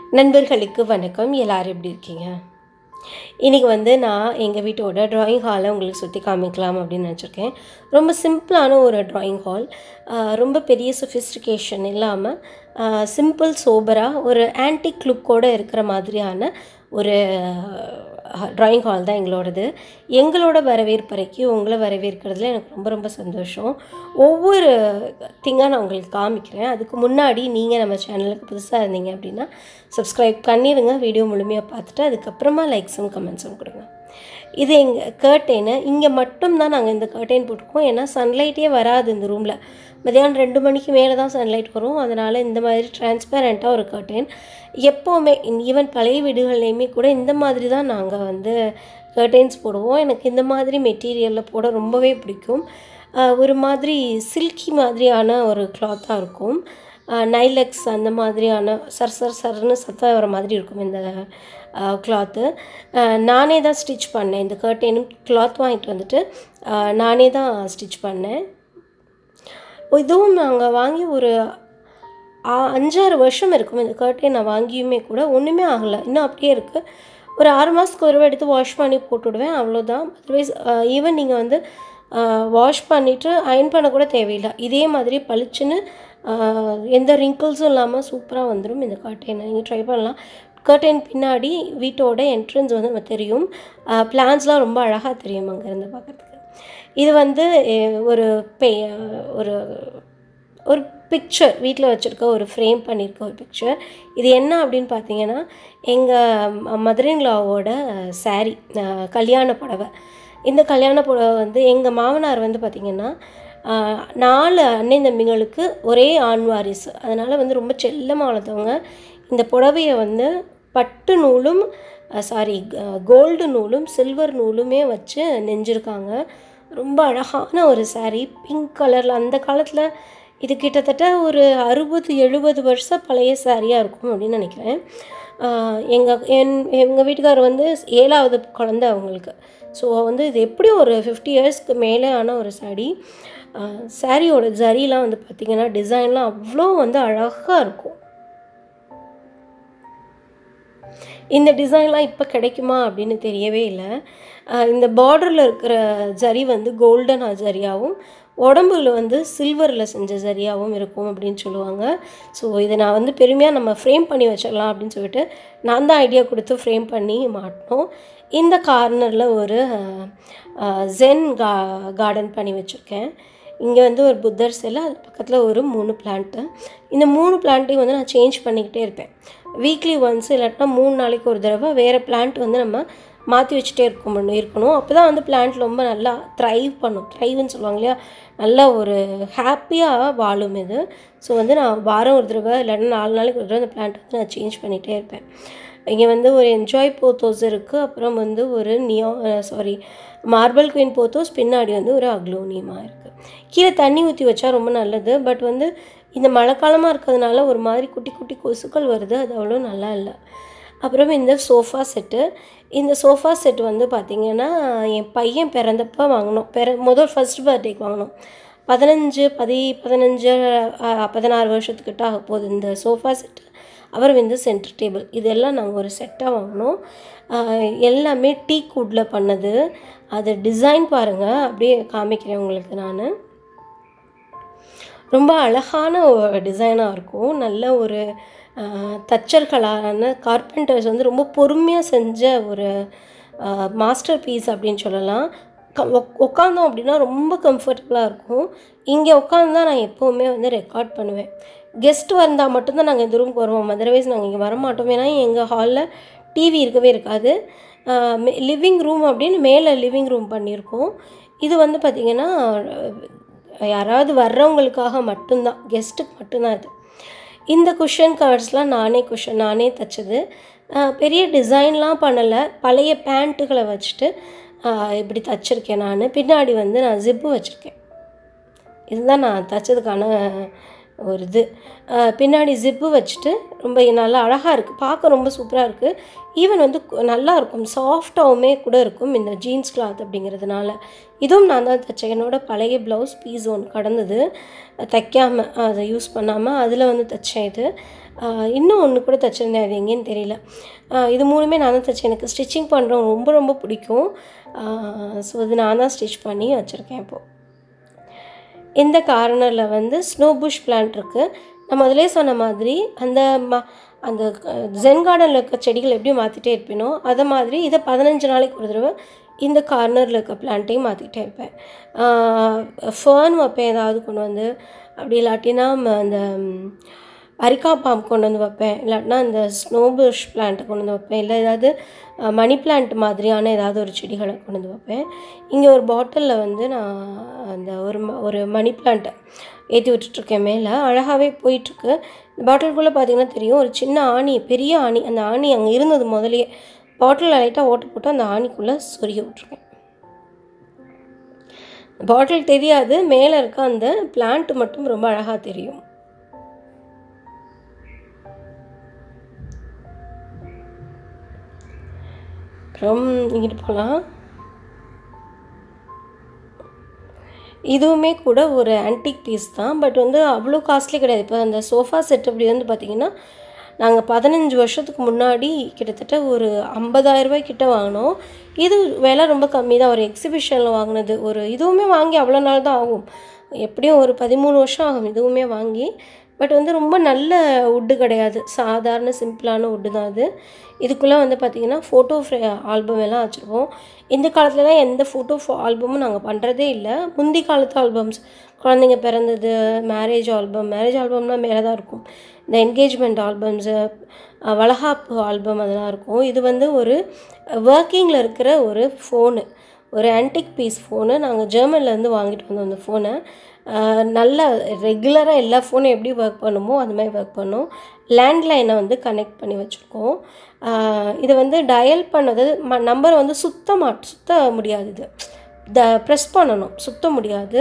நண்பர்களுக்கு வணக்கம் எல்லாரும் எப்படி இருக்கீங்க இன்றைக்கி வந்து நான் எங்கள் வீட்டோட ட்ராயிங் ஹாலை உங்களுக்கு சுற்றி காமிக்கலாம் அப்படின்னு நினச்சிருக்கேன் ரொம்ப சிம்பிளான ஒரு ட்ராயிங் ஹால் ரொம்ப பெரிய சொஃபிஸ்டிகேஷன் இல்லாமல் சிம்பிள் சோபராக ஒரு ஆன்டிக் லுக்கோடு இருக்கிற மாதிரியான ஒரு ட்ராயிங் ஹால் தான் எங்களோடது எங்களோட வரவேற்பறைக்கு உங்களை வரவேற்கிறதுல எனக்கு ரொம்ப ரொம்ப சந்தோஷம் ஒவ்வொரு திங்காக நான் உங்களுக்கு காமிக்கிறேன் அதுக்கு முன்னாடி நீங்கள் நம்ம சேனலுக்கு புதுசாக இருந்தீங்க அப்படின்னா சப்ஸ்கிரைப் பண்ணிடுங்க வீடியோ முழுமையாக பார்த்துட்டு அதுக்கப்புறமா லைக்ஸும் கமெண்ட்ஸும் கொடுங்க இது எங்கள் கர்டெனு இங்கே மட்டும்தான் நாங்கள் இந்த கர்டெயின் போட்டிருக்கோம் ஏன்னா சன்லைட்டே வராது இந்த ரூமில் மதியானம் ரெண்டு மணிக்கு மேலே தான் சன்லைட் வரும் அதனால் இந்த மாதிரி டிரான்ஸ்பேரண்ட்டாக ஒரு கர்டெயின் எப்போவுமே ஈவன் பழைய வீடுகள்லையுமே கூட இந்த மாதிரி தான் நாங்கள் வந்து கர்டெயின்ஸ் போடுவோம் எனக்கு இந்த மாதிரி மெட்டீரியலில் போட ரொம்பவே பிடிக்கும் ஒரு மாதிரி சில்கி மாதிரியான ஒரு கிளாத்தாக இருக்கும் நைலக்ஸ் அந்த மாதிரியான சர் சர் சர்னு சத்தம் வர மாதிரி இருக்கும் இந்த கிளாத்து நானே தான் ஸ்டிச் பண்ணேன் இந்த கர்டெனும் கிளாத் வாங்கிட்டு வந்துட்டு நானே தான் ஸ்டிச் பண்ணேன் இதுவும் நாங்கள் வாங்கி ஒரு அஞ்சாறு வருஷம் இருக்கும் இந்த கர்டென் நான் வாங்கியுமே கூட ஒன்றுமே ஆகலை இன்னும் அப்படியே இருக்குது ஒரு ஆறு மாதத்துக்கு ஒரு எடுத்து வாஷ் பண்ணி போட்டுவிடுவேன் அவ்வளோதான் அதர்வைஸ் ஈவன் நீங்கள் வந்து வாஷ் பண்ணிவிட்டு அயன் பண்ண கூட தேவையில்லை இதே மாதிரி பளிச்சுன்னு எந்த ரிங்கிள்ஸும் இல்லாமல் சூப்பராக வந்துடும் இந்த கர்டெனை நீங்கள் ட்ரை பண்ணலாம் கர்டென் பின்னாடி வீட்டோட என்ட்ரன்ஸ் வந்து நம்ம தெரியும் பிளான்ஸ்லாம் ரொம்ப அழகாக தெரியும் அங்கேருந்து பார்க்குறதுக்கு இது வந்து ஒரு பெ ஒரு ஒரு பிக்சர் வீட்டில் வச்சுருக்க ஒரு ஃப்ரேம் பண்ணியிருக்க ஒரு பிக்சர் இது என்ன அப்படின்னு பார்த்தீங்கன்னா எங்கள் மதுரைங்களாவோட சாரீ கல்யாண புடவை இந்த கல்யாண புடவை வந்து எங்கள் மாமனார் வந்து பார்த்திங்கன்னா நாலு அண்ணன் தம்பிங்களுக்கு ஒரே ஆண் வாரிசு அதனால் வந்து ரொம்ப செல்லமாக வளர்த்தவங்க இந்த புடவையை வந்து பட்டு நூலும் சாரி கோல்டு நூலும் சில்வர் நூலுமே வச்சு நெஞ்சிருக்காங்க ரொம்ப அழகான ஒரு சாரீ பிங்க் கலரில் அந்த காலத்தில் இது கிட்டத்தட்ட ஒரு அறுபது எழுபது வருஷம் பழைய சாரியாக இருக்கும் அப்படின்னு நினைக்கிறேன் எங்கள் என் எங்கள் வீட்டுக்காரர் வந்து ஏழாவது குழந்த அவங்களுக்கு ஸோ வந்து இது எப்படி ஒரு ஃபிஃப்டி இயர்ஸ்க்கு மேலே ஆன ஒரு சாரீ சாரியோட ஜரிலாம் வந்து பார்த்திங்கன்னா டிசைன்லாம் அவ்வளோ வந்து அழகாக இருக்கும் இந்த டிசைன்லாம் இப்போ கிடைக்குமா அப்படின்னு தெரியவே இல்லை இந்த பார்டரில் இருக்கிற ஜரி வந்து கோல்டன் ஜரியாகவும் உடம்புல வந்து சில்வரில் செஞ்ச சரியாகவும் இருக்கும் அப்படின்னு சொல்லுவாங்க ஸோ இதை நான் வந்து பெருமையாக நம்ம ஃப்ரேம் பண்ணி வச்சிடலாம் அப்படின்னு சொல்லிட்டு நான் தான் ஐடியா கொடுத்து ஃப்ரேம் பண்ணி மாட்டினோம் இந்த கார்னரில் ஒரு ஜென் கா கார்டன் பண்ணி வச்சுருக்கேன் இங்கே வந்து ஒரு புத்தர் சிலை அது பக்கத்தில் ஒரு மூணு பிளான்ட்டு இந்த மூணு பிளான்ட்டையும் வந்து நான் சேஞ்ச் பண்ணிக்கிட்டே இருப்பேன் வீக்லி ஒன்ஸ் இல்லாட்டினா மூணு நாளைக்கு ஒரு தடவை வேறு பிளான்ட் வந்து நம்ம மாற்றி வச்சுட்டே இருக்கும் இருக்கணும் அப்போ தான் வந்து பிளான்ட் ரொம்ப நல்லா த்ரைவ் பண்ணும் த்ரைவ்னு சொல்லுவாங்க இல்லையா நல்லா ஒரு ஹாப்பியாக வாழும் இது ஸோ வந்து நான் வாரம் ஒரு தடவை இல்லைன்னா நாலு நாளைக்கு ஒரு தடவை அந்த பிளான்ட் வந்து நான் சேஞ்ச் பண்ணிகிட்டே இருப்பேன் இங்கே வந்து ஒரு என்ஜாய் போத்தோஸ் இருக்குது அப்புறம் வந்து ஒரு neo sorry marble queen pothos பின்னாடி வந்து ஒரு அக்லோனியமாக இருக்குது கீழே தண்ணி ஊற்றி வச்சா ரொம்ப நல்லது பட் வந்து இந்த மழைக்காலமாக இருக்கிறதுனால ஒரு மாதிரி குட்டி குட்டி கொசுக்கள் வருது அது அவ்வளோ நல்லா இல்லை அப்புறம் இந்த சோஃபா செட்டு இந்த சோஃபா செட் வந்து பார்த்திங்கன்னா என் பையன் பிறந்தப்போ வாங்கினோம் பிற முதல் ஃபஸ்ட் பர்த்டேக்கு வாங்கினோம் பதினஞ்சு பதி பதினஞ்சு பதினாறு வருஷத்துக்கிட்ட ஆக போகுது இந்த சோஃபா செட்டு அப்புறம் வந்து சென்டர் டேபிள் இதெல்லாம் நாங்கள் ஒரு செட்டாக வாங்கினோம் எல்லாமே டீ குட்டில் பண்ணது அது டிசைன் பாருங்கள் அப்படியே காமிக்கிறேன் உங்களுக்கு நான் ரொம்ப அழகான ஒரு டிசைனாக இருக்கும் நல்ல ஒரு தச்சர்களான கார்பெண்டர்ஸ் வந்து ரொம்ப பொறுமையாக செஞ்ச ஒரு மாஸ்டர் பீஸ் அப்படின்னு சொல்லலாம் க உட்காந்தோம் அப்படின்னா ரொம்ப கம்ஃபர்டபுளாக இருக்கும் இங்கே உட்காந்து தான் நான் எப்போவுமே வந்து ரெக்கார்ட் பண்ணுவேன் கெஸ்ட் வந்தால் மட்டும்தான் நாங்கள் இந்த ரூமுக்கு வருவோம் அதர்வைஸ் நாங்கள் இங்கே வரமாட்டோம் ஏன்னா எங்கள் ஹாலில் டிவி இருக்கவே இருக்காது லிவிங் ரூம் அப்படின்னு மேலே லிவிங் ரூம் பண்ணியிருக்கோம் இது வந்து பார்த்திங்கன்னா யாராவது வர்றவங்களுக்காக மட்டும்தான் கெஸ்ட்டுக்கு மட்டும்தான் இது இந்த குஷன் கவர்ஸ்லாம் நானே குஷன் நானே தைச்சது பெரிய டிசைன்லாம் பண்ணலை பழைய பேண்ட்டுகளை வச்சுட்டு இப்படி தைச்சிருக்கேன் நான் பின்னாடி வந்து நான் ஜிப்பு வச்சுருக்கேன் இதுதான் நான் தைச்சதுக்கான ஒரு இது பின்னாடி ஜிப்பு வச்சுட்டு ரொம்ப நல்லா அழகாக இருக்குது பார்க்க ரொம்ப சூப்பராக இருக்குது ஈவன் வந்து நல்லா இருக்கும் சாஃப்டாகவுமே கூட இருக்கும் இந்த ஜீன்ஸ் கிளாத் அப்படிங்கிறதுனால இதுவும் நான் தான் தைச்சேன் என்னோட பழைய ப்ளவுஸ் பீஸ் ஒன்று கடந்தது தைக்காமல் அதை யூஸ் பண்ணாமல் அதில் வந்து தைச்சேன் இது ஆஹ் இன்னும் ஒன்று கூட தைச்சிருந்தேன் அது எங்கேன்னு தெரியல ஆஹ் இது மூணுமே நான் தான் தைச்சேன் எனக்கு ஸ்டிச்சிங் பண்ணுறவங்க ரொம்ப ரொம்ப பிடிக்கும் ஸோ இது நான் தான் ஸ்டிச் பண்ணி வச்சுருக்கேன் இப்போது இந்த கார்னரில் வந்து ஸ்னோ புஷ் பிளான்ட் இருக்குது நான் முதலே சொன்ன மாதிரி அந்த ம அந்த ஜென் கார்டனில் இருக்க செடிகள் எப்படி மாற்றிட்டே இருப்பேனோ அதை மாதிரி இதை பதினஞ்சு நாளைக்கு ஒரு தடவை இந்த கார்னரில் இருக்க பிளான்ட்டையும் மாற்றிக்கிட்டே இருப்பேன் ஃபேர்ன் வைப்பேன் ஏதாவது கொண்டு வந்து அப்படி இல்லாட்டினா ம- அந்த ம், அரிக்கா பாம் கொண்டு வந்து வைப்பேன் இல்லாட்டினா இந்த ஸ்னோபுஷ் பிளான்ட்டை கொண்டு வந்து வைப்பேன் இல்லை ஏதாவது மணி பிளான்ட் மாதிரியான ஏதாவது ஒரு செடிகளை கொண்டு வந்து வைப்பேன் இங்கே ஒரு பாட்டிலில் வந்து நான் அந்த ஒரு ம- ஒரு மணி பிளான்ட்டை ஏற்றி விட்டுட்ருக்கேன் மேலே அழகாகவே போயிட்டுருக்கு இந்த பாட்டிலுக்குள்ளே பார்த்தீங்கன்னா தெரியும் ஒரு சின்ன ஆணி பெரிய ஆணி அந்த ஆணி அங்கே இருந்தது முதலையே பாட்டிலில் லைட்டாக ஓட்ட போட்டு அந்த ஆணிக்குள்ளே சொருகி விட்ருக்கேன் பாட்டில் தெரியாது மேலே இருக்க அந்த பிளான்ட் மட்டும் ரொம்ப அழகாக தெரியும் அப்புறம் இங்கிட்டு போகலாம் இதுவுமே கூட ஒரு ஆன்டிக் பீஸ் தான் பட் வந்து அவ்வளோ காஸ்ட்லி கிடையாது இப்போ அந்த சோஃபா செட் அப்படி வந்து பார்த்திங்கன்னா நாங்கள் பதினஞ்சு வருஷத்துக்கு முன்னாடி கிட்டத்தட்ட ஒரு 50000 ரூபாய் கிட்ட வாங்கினோம் இது விலை ரொம்ப கம்மி தான் ஒரு எக்ஸிபிஷனில் வாங்கினது ஒரு இதுவுமே வாங்கி அவ்வளோ நாள் தான் ஆகும் எப்படியும் ஒரு பதிமூணு வருஷம் ஆகும் இதுவுமே வாங்கி பட் வந்து ரொம்ப நல்ல வுட்டு கிடையாது சாதாரண சிம்பிளான வுட்டு தான் அது இதுக்குள்ளே வந்து பார்த்திங்கன்னா ஃபோட்டோ ஃப்ரே ஆல்பம் எல்லாம் வச்சுருப்போம் இந்த காலத்துலலாம் எந்த ஃபோட்டோ ஆல்பமும் நாங்கள் பண்ணுறதே இல்லை முந்தி காலத்து ஆல்பம்ஸ் குழந்தைங்க பிறந்தது மேரேஜ் ஆல்பம் மேரேஜ் ஆல்பம்லாம் மேலே தான் இருக்கும் இந்த என்கேஜ்மெண்ட் ஆல்பம்ஸு வளகாப்பு ஆல்பம் அதெல்லாம் இருக்கும் இது வந்து ஒரு ஒர்க்கிங்கில் இருக்கிற ஒரு ஃபோனு ஒரு ஆன்டிக் பீஸ் ஃபோனு நாங்கள் ஜெர்மன்லேருந்து வாங்கிட்டு வந்தோம் அந்த ஃபோனை நல்ல ரெகுலராக எல்லா ஃபோனும் எப்படி ஒர்க் பண்ணுமோ அது மாதிரி ஒர்க் பண்ணும் லேண்ட்லைனை வந்து கனெக்ட் பண்ணி வச்சுருக்கோம் இது வந்து டயல் பண்ணது ம நம்பரை வந்து சுத்த மாட் சுத்த முடியாது இது த ப்ரெஸ் பண்ணணும் சுத்த முடியாது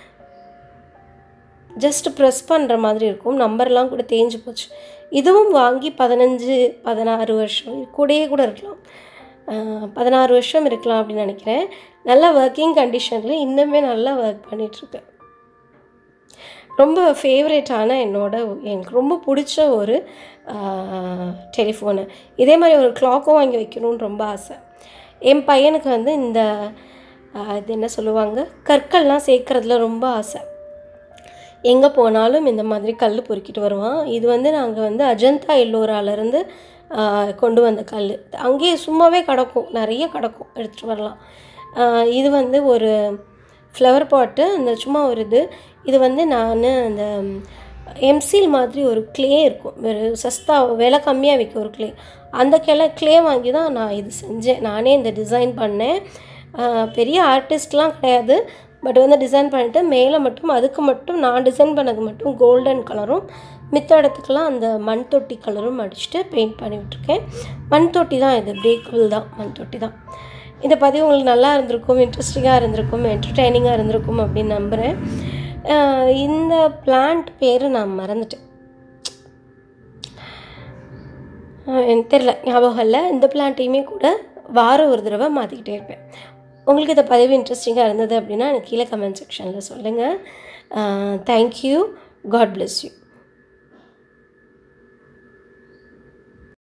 ஜஸ்ட் ப்ரெஸ் பண்ணுற மாதிரி இருக்கும் நம்பர்லாம் கூட தேஞ்சு போச்சு இதுவும் வாங்கி பதினஞ்சு பதினாறு வருஷம் கூடயே கூட இருக்கலாம் ஆஹ் பதினாறு வருஷம் இருக்கலாம் அப்படின்னு நினைக்கிறேன் நல்ல ஒர்க்கிங் கண்டிஷனில் இன்னுமே நல்லா ஒர்க் பண்ணிகிட்ருக்கு ரொம்ப ஃபேவரேட்டான என்னோட எனக்கு ரொம்ப பிடிச்ச ஒரு டெலிஃபோனு இதே மாதிரி ஒரு கிளாக்கும் வாங்கி வைக்கணும்னு ரொம்ப ஆசை என் பையனுக்கு வந்து இந்த ஆஹ் இது என்ன சொல்லுவாங்க கற்கள்லாம் சேர்க்குறதுல ரொம்ப ஆசை எங்கே போனாலும் இந்த மாதிரி கல் பொறுக்கிட்டு வருவான் இது வந்து நாங்கள் வந்து அஜந்தா எல்லோராலேருந்து கொண்டு வந்த கல் அங்கேயே சும்மாவே கிடக்கும் நிறைய கிடக்கும் எடுத்துகிட்டு வரலாம் ஆஹ் இது வந்து ஒரு ஃப்ளவர் பாட்டு அந்த சும்மா ஒரு இது இது வந்து நான் அந்த எம்சில் மாதிரி ஒரு க்ளே இருக்கும் ஒரு சஸ்தா விலை கம்மியாக விற்க ஒரு க்ளே அந்த கிளை க்ளே வாங்கி தான் நான் இது செஞ்சேன் நானே இந்த டிசைன் பண்ணேன் ஆஹ் பெரிய ஆர்டிஸ்ட்லாம் கிடையாது பட் வந்து டிசைன் பண்ணிவிட்டு மேலே மட்டும் அதுக்கு மட்டும் நான் டிசைன் பண்ணது மட்டும் கோல்டன் கலரும் மித்த இடத்துக்கெல்லாம் அந்த மண் தொட்டி கலரும் அடிச்சுட்டு பெயிண்ட் பண்ணி விட்டுருக்கேன் மண் தொட்டி தான் இது பிரேக்கபிள் தான் மண் தொட்டி தான் இந்த பதிவு உங்களுக்கு நல்லா இருந்திருக்கும் இன்ட்ரெஸ்டிங்காக இருந்திருக்கும் என்டர்டைனிங்காக இருந்திருக்கும் அப்படின்னு நம்புகிறேன் ஆஹ் இந்த பிளான்ட் பேர் நான் மறந்துட்டேன் ஆஹ் எனக்கு தெரில ஞாபகம் இல்லை இந்த பிளான்ட்டையுமே கூட வாரம் ஒரு தடவை மாற்றிக்கிட்டே இருப்பேன் உங்களுக்கு இந்த பதிவு இன்ட்ரெஸ்டிங்காக இருந்தது அப்படின்னா எனக்கு கீழே கமெண்ட் செக்ஷனில் சொல்லுங்கள் தேங்க்யூ காட் bless யூ